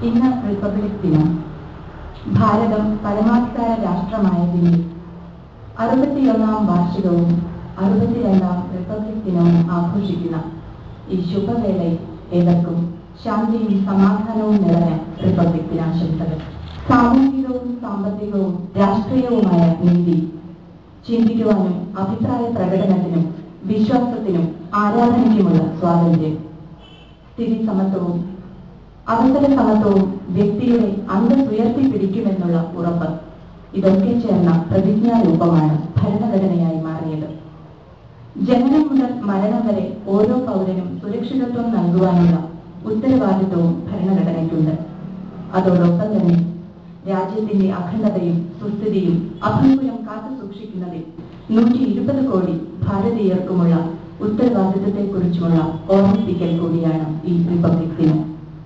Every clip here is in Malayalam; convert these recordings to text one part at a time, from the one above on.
ഇന്ന് റിപ്പബ്ലിക് ദിനം ഭാരതം പരമാധികാര രാഷ്ട്രമായതിന്റെ അറുപത്തിയൊന്നാം വാർഷികവും അറുപത്തിരണ്ടാം റിപ്പബ്ലിക് ദിനവും ആഘോഷിക്കുന്ന ഈ ശുഭവേളയിൽ ഏവർക്കും ശാന്തിയും സമാധാനവും നിറഞ്ഞ റിപ്പബ്ലിക് ദിനാശംസകൾ സാമൂഹികവും സാമ്പത്തികവും രാഷ്ട്രീയവുമായ നീതി ചിന്തിക്കുവാനും അഭിപ്രായ പ്രകടനത്തിനും വിശ്വാസത്തിനും ആരാധനയ്ക്കുമുള്ള സ്വാതന്ത്ര്യം സ്ഥിതി സമത്വവും അവസര സമത്വവും വ്യക്തിയുടെ അന്തസ് ഉയർത്തിപ്പിടിക്കുമെന്നുള്ള ഉറപ്പ് ഇതൊക്കെ ചേർന്ന പ്രതിജ്ഞാരൂപമാണ് ഭരണഘടനയായി മാറിയത് ജനനം മുതൽ മരണം വരെ ഓരോ പൗരനും സുരക്ഷിതത്വം നൽകുവാനുള്ള ഉത്തരവാദിത്വവും ഭരണഘടനയ്ക്കുണ്ട് അതോടൊപ്പം തന്നെ രാജ്യത്തിന്റെ അഖണ്ഡതയും സുസ്ഥിതിയും അഭംഗുരം കാത്തു സൂക്ഷിക്കുന്നതിൽ നൂറ്റി ഇരുപത് കോടി ഭാരതീയർക്കുമുള്ള ഉത്തരവാദിത്വത്തെക്കുറിച്ചുള്ള ഓർമ്മിപ്പിക്കൽ കൂടിയാണ് ഈ റിപ്പബ്ലിക് ദിനം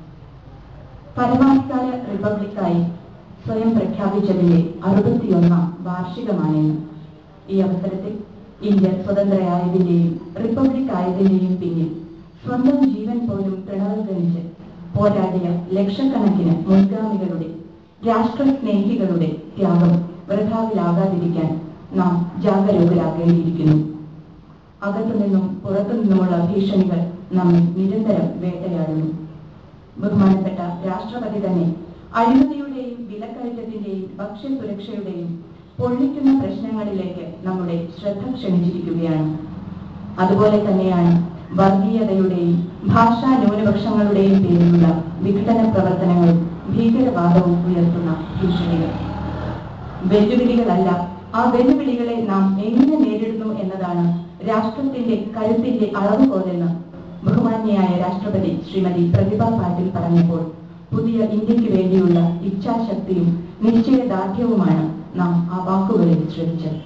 പരമാധികാര റിപ്പബ്ലിക്കായി സ്വയം പ്രഖ്യാപിച്ചതിന്റെ അറുപത്തിയൊന്നാം വാർഷികമാണിന്ന് ഈ അവസരത്തിൽ ഇന്ത്യ സ്വതന്ത്രയായതിന്റെയും റിപ്പബ്ലിക് ആയതിന്റെയും പിന്നിൽ സ്വന്തം ജീവൻ പോലും പ്രണവഗണിച്ച് പോരാടിയ ലക്ഷക്കണക്കിന് മുൻഗാമികളുടെ രാഷ്ട്രസ്നേഹികളുടെ ത്യാഗം വൃഥാവിലാകാതിരിക്കാൻ നാം ജാഗരൂകരാകേണ്ടിയിരിക്കുന്നു അകത്തുനിന്നും പുറത്തുനിന്നുമുള്ള ഭീഷണികൾ നമ്മെ നിരന്തരം വേട്ടയാടുന്നു ബഹുമാനപ്പെട്ട രാഷ്ട്രപതി തന്നെ അഴിമതിയുടെയും വിലക്കയറ്റത്തിന്റെയും ഭക്ഷ്യസുരക്ഷയുടെയും പൊള്ളിക്കുന്ന പ്രശ്നങ്ങളിലേക്ക് നമ്മുടെ ശ്രദ്ധ ക്ഷണിച്ചിരിക്കുകയാണ് അതുപോലെ തന്നെയാണ് വർഗീയതയുടെയും ഭാഷാ ന്യൂനപക്ഷങ്ങളുടെയും പേരിലുള്ള വിഘടന പ്രവർത്തനങ്ങളും ഭീകരവാദവും ഉയർത്തുന്ന ഭീഷണികൾ വെല്ലുവിളികളല്ല ആ വെല്ലുവിളികളെ നാം എങ്ങനെ നേരിടുന്നു എന്നതാണ് രാഷ്ട്രത്തിന്റെ കരുത്തിന്റെ അളവുകോലെന്ന് ബഹുമാന്യായ രാഷ്ട്രപതി ശ്രീമതി പ്രതിഭ പാട്ടീൽ പറഞ്ഞപ്പോൾ പുതിയ ഇന്ത്യക്ക് വേണ്ടിയുള്ള ഇച്ഛാശക്തിയും നിശ്ചയദാർഢ്യവുമാണ് നാം ആ വാക്കുകളിൽ ശ്രദ്ധിച്ചത്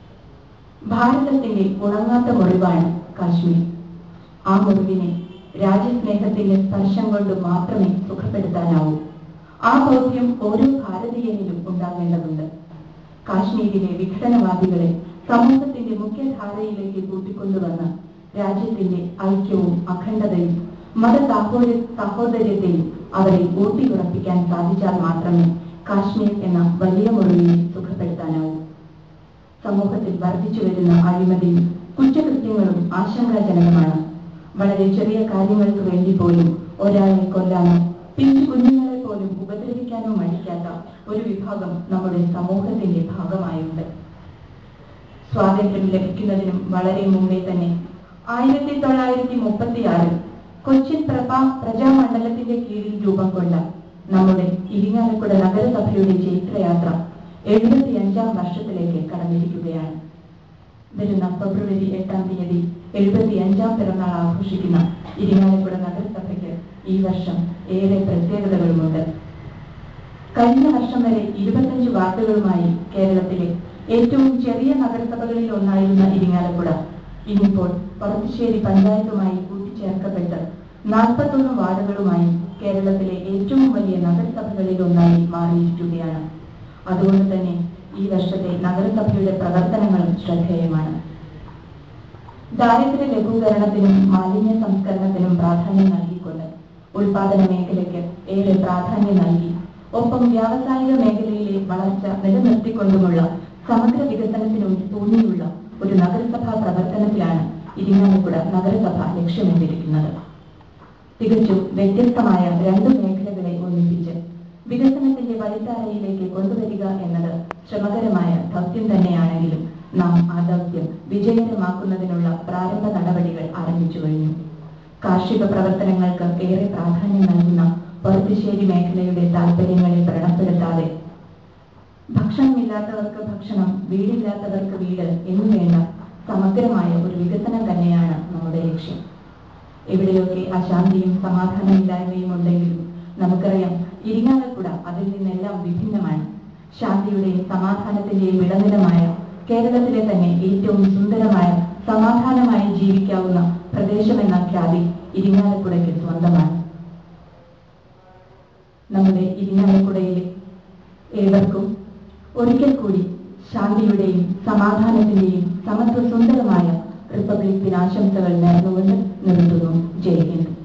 ഭാരതത്തിന്റെ ഉണങ്ങാത്ത മുറിവാണ് കാശ്മീർ ആ മുറിവിനെ രാജ്യസ്നേഹത്തിന്റെ സ്പർശം കൊണ്ട് മാത്രമേ സുഖപ്പെടുത്താനാവൂ ആ ബോധ്യം ഓരോ ഭാരതീയനിലും ഉണ്ടാകേണ്ടതുണ്ട് കാശ്മീരിലെ വിഘടനവാദികളെ സമൂഹത്തിന്റെ മുഖ്യധാരയിലേക്ക് കൂട്ടിക്കൊണ്ടുവന്ന് രാജ്യത്തിന്റെ ഐക്യവും അഖണ്ഡതയും മത സാഹോദര്യ സഹോദര്യത്തെയും അവരെ ഊട്ടിയുറപ്പിക്കാൻ സാധിച്ചാൽ മാത്രമേ കാശ്മീർ എന്ന വലിയ മുറിവിനെ സുഖപ്പെടുത്താനാവൂ സമൂഹത്തിൽ വർദ്ധിച്ചു വരുന്ന അഴിമതിയും കുറ്റകൃത്യങ്ങളും ആശങ്കാജനകമാണ് വളരെ ചെറിയ കാര്യങ്ങൾക്ക് വേണ്ടി പോലും ഒരാളെ കൊല്ലാനോ പിഞ്ചു കുഞ്ഞുങ്ങളെ പോലും ഉപദ്രവിക്കാനോ മടിക്കാത്ത ഒരു വിഭാഗം നമ്മുടെ സമൂഹത്തിന്റെ ഭാഗമായുണ്ട് സ്വാതന്ത്ര്യം ലഭിക്കുന്നതിനും വളരെ മുമ്പേ തന്നെ ആയിരത്തി തൊള്ളായിരത്തി മുപ്പത്തി ആറിൽ കൊച്ചിൻ പ്രഭ പ്രജാമണ്ഡലത്തിന്റെ കീഴിൽ രൂപം കൊണ്ട നമ്മുടെ ഇരിങ്ങാലക്കുട നഗരസഭയുടെ ചൈത്രയാത്ര എഴുപത്തി അഞ്ചാം വർഷത്തിലേക്ക് കടന്നിരിക്കുകയാണ് വരുന്ന ഫെബ്രുവരി എട്ടാം തീയതി എഴുപത്തി അഞ്ചാം പിറന്നാൾ ആഘോഷിക്കുന്ന ഇരിങ്ങാലക്കുട നഗരസഭയ്ക്ക് ഈ വർഷം ഏറെ പ്രത്യേകതകളുമുണ്ട് കഴിഞ്ഞ വർഷം വരെ ഇരുപത്തഞ്ച് വാർഡുകളുമായി കേരളത്തിലെ ഏറ്റവും ചെറിയ നഗരസഭകളിൽ ഒന്നായിരുന്ന ഇരിങ്ങാലക്കുട ഇനിയിപ്പോൾ പറത്തുശ്ശേരി പഞ്ചായത്തുമായി കൂട്ടിച്ചേർക്കപ്പെട്ട് നാൽപ്പത്തൊന്ന് വാർഡുകളുമായി കേരളത്തിലെ ഏറ്റവും വലിയ നഗരസഭകളിൽ ഒന്നായി മാറിയിരിക്കുകയാണ് അതുകൊണ്ട് തന്നെ ഈ വർഷത്തെ നഗരസഭയുടെ പ്രവർത്തനങ്ങളും ശ്രദ്ധേയമാണ് ദാരിദ്ര്യ ലഘൂകരണത്തിനും മാലിന്യ സംസ്കരണത്തിനും പ്രാധാന്യം നൽകിക്കൊണ്ട് ഉൽപാദന മേഖലയ്ക്ക് ഏറെ പ്രാധാന്യം നൽകി ഒപ്പം വ്യാവസായിക മേഖലയിലെ വളർച്ച നിലനിർത്തിക്കൊണ്ടുമുള്ള സമഗ്ര വികസനത്തിന് ഊന്നിയുള്ള ഒരു നഗരസഭാ പ്രവർത്തനത്തിലാണ് ഇരിങ്ങാലക്കുട നഗരസഭ ലക്ഷ്യമിട്ടിരിക്കുന്നത് തികച്ചും വ്യത്യസ്തമായ രണ്ട് മേഖലകളെ ഒന്നിപ്പിച്ച് വികസനത്തിന്റെ വഴിത്താരയിലേക്ക് കൊണ്ടുവരിക എന്നത് ശ്രമകരമായ ദൗത്യം തന്നെയാണെങ്കിലും നാം ആ ദൗത്യം വിജയകരമാക്കുന്നതിനുള്ള പ്രാരംഭ നടപടികൾ ആരംഭിച്ചു കഴിഞ്ഞു കാർഷിക പ്രവർത്തനങ്ങൾക്ക് ഏറെ പ്രാധാന്യം നൽകുന്ന പറുത്തിശ്ശേരി മേഖലയുടെ താല്പര്യങ്ങളെ വ്രണപ്പെടുത്താതെ ഭക്ഷണമില്ലാത്തവർക്ക് ഭക്ഷണം വീടില്ലാത്തവർക്ക് വീട് എന്ന് വേണ്ട സമഗ്രമായ ഒരു വികസനം തന്നെയാണ് നമ്മുടെ ലക്ഷ്യം എവിടെയൊക്കെ അശാന്തിയും സമാധാനമില്ലായ്മയും ഉണ്ടെങ്കിലും നമുക്കറിയാം ഇരിങ്ങാലക്കുട അതിൽ നിന്നെല്ലാം വിഭിന്നമാണ് ശാന്തിയുടെയും സമാധാനത്തിന്റെയും ഇടനിലമായ കേരളത്തിലെ തന്നെ ഏറ്റവും സുന്ദരമായ സമാധാനമായി ജീവിക്കാവുന്ന പ്രദേശമെന്ന ഖ്യാതി ഇരിങ്ങാലക്കുടയ്ക്ക് സ്വന്തമാണ് നമ്മുടെ ഇരിങ്ങാലക്കുടയിലെ ഏവർക്കും ഒരിക്കൽ കൂടി ശാന്തിയുടെയും സമാധാനത്തിന്റെയും സമത്വ സുന്ദരമായ റിപ്പബ്ലിക് ദിനാശംസകൾ നേർന്നുകൊണ്ട് നിർത്തുന്നു ജയ് ഹിന്ദ്